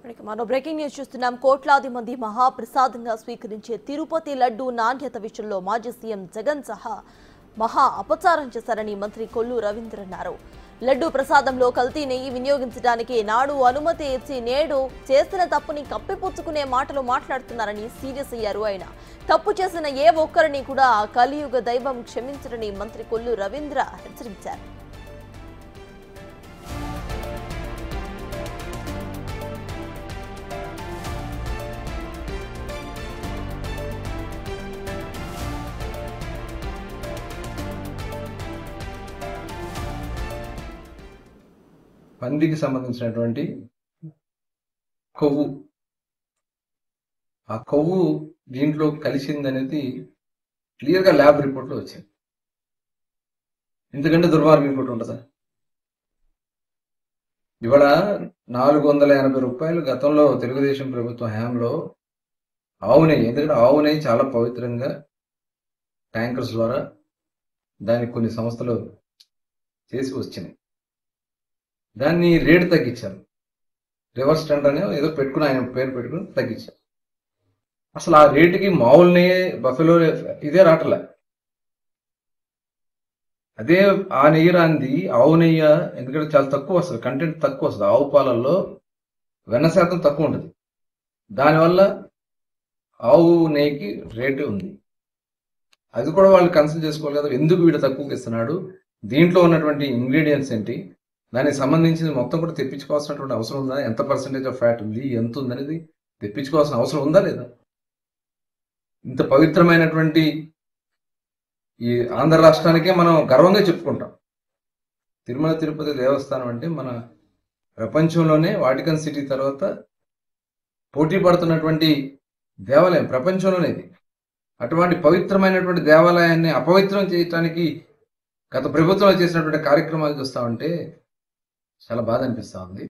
మనకి మరో breaking news చూస్తున్నాం కోట్లాది మంది మహాప్రసాదంగా స్వీకరించే తిరుపతి లడ్డు నాణ్యత విషయంలో మాజీ సీఎం జగన్ సహా మహా అపచారం చేశారని మంత్రి కొల్లు రవీంద్ర అన్నారు లడ్డు ప్రసాదంలో కల్తీ నెయ్యి వినియోగించడానికి నాడు అనుమతి ఇచ్చి నేడు చేసిన తప్పుని కప్పిపుచ్చుకునే మాటలు మాట్లాడుతున్నారని సీరియస్ అయ్యారు ఆయన తప్పు చేసిన ఏ ఒక్కరిని కూడా ఆ కలియుగ దైవం క్షమించరని మంత్రి కొల్లు రవీంద్ర హెచ్చరించారు పందికి సంబంధించినటువంటి కొవ్వు ఆ కొవ్వు దీంట్లో కలిసింది అనేది క్లియర్గా ల్యాబ్ రిపోర్ట్లో వచ్చింది ఎందుకంటే దుర్మార్గం ఇంకోటి ఉంటుందా ఇవాళ నాలుగు వందల ఎనభై రూపాయలు గతంలో తెలుగుదేశం ప్రభుత్వం హయాంలో ఆవు నెయ్యి ఎందుకంటే ఆవు నెయ్యి చాలా పవిత్రంగా ట్యాంకర్స్ ద్వారా దానికి కొన్ని సంస్థలు చేసి వచ్చినాయి దాన్ని రేటు తగ్గించారు రివర్స్ టెండర్ అనే ఏదో పెట్టుకుని ఆయన పేరు పెట్టుకుని తగ్గించారు అసలు ఆ రేటుకి మామూలునే బఫెలో ఇదే రావట్లే అదే ఆ నెయ్యి రాంది ఆవు నెయ్యి ఎందుకంటే చాలా తక్కువ వస్తుంది కంటెంట్ తక్కువ వస్తుంది ఆవు పాలల్లో వెన్న శాతం తక్కువ ఉంటుంది దానివల్ల ఆవు నెయ్యికి రేటు ఉంది అది కూడా వాళ్ళు కన్సిడర్ చేసుకోవాలి కదా ఎందుకు వీడు తక్కువకి ఇస్తున్నాడు దీంట్లో ఉన్నటువంటి ఇంగ్రీడియంట్స్ ఏంటి దానికి సంబంధించి మొత్తం కూడా తెప్పించుకోవాల్సినటువంటి అవసరం ఉందా ఎంత పర్సెంటేజ్ ఆఫ్ ఫ్యాట్ ఉంది ఎంత ఉందనేది తెప్పించుకోవాల్సిన అవసరం ఉందా లేదా ఇంత పవిత్రమైనటువంటి ఈ ఆంధ్ర రాష్ట్రానికే మనం గర్వంగా చెప్పుకుంటాం తిరుమల తిరుపతి దేవస్థానం అంటే మన ప్రపంచంలోనే వాటికన్ సిటీ తర్వాత పోటీ పడుతున్నటువంటి దేవాలయం ప్రపంచంలోనే ఇది అటువంటి పవిత్రమైనటువంటి దేవాలయాన్ని అపవిత్రం చేయటానికి గత ప్రభుత్వంలో చేసినటువంటి కార్యక్రమాలు చూస్తా ఉంటే చాలా బాధ అనిపిస్తా ఉంది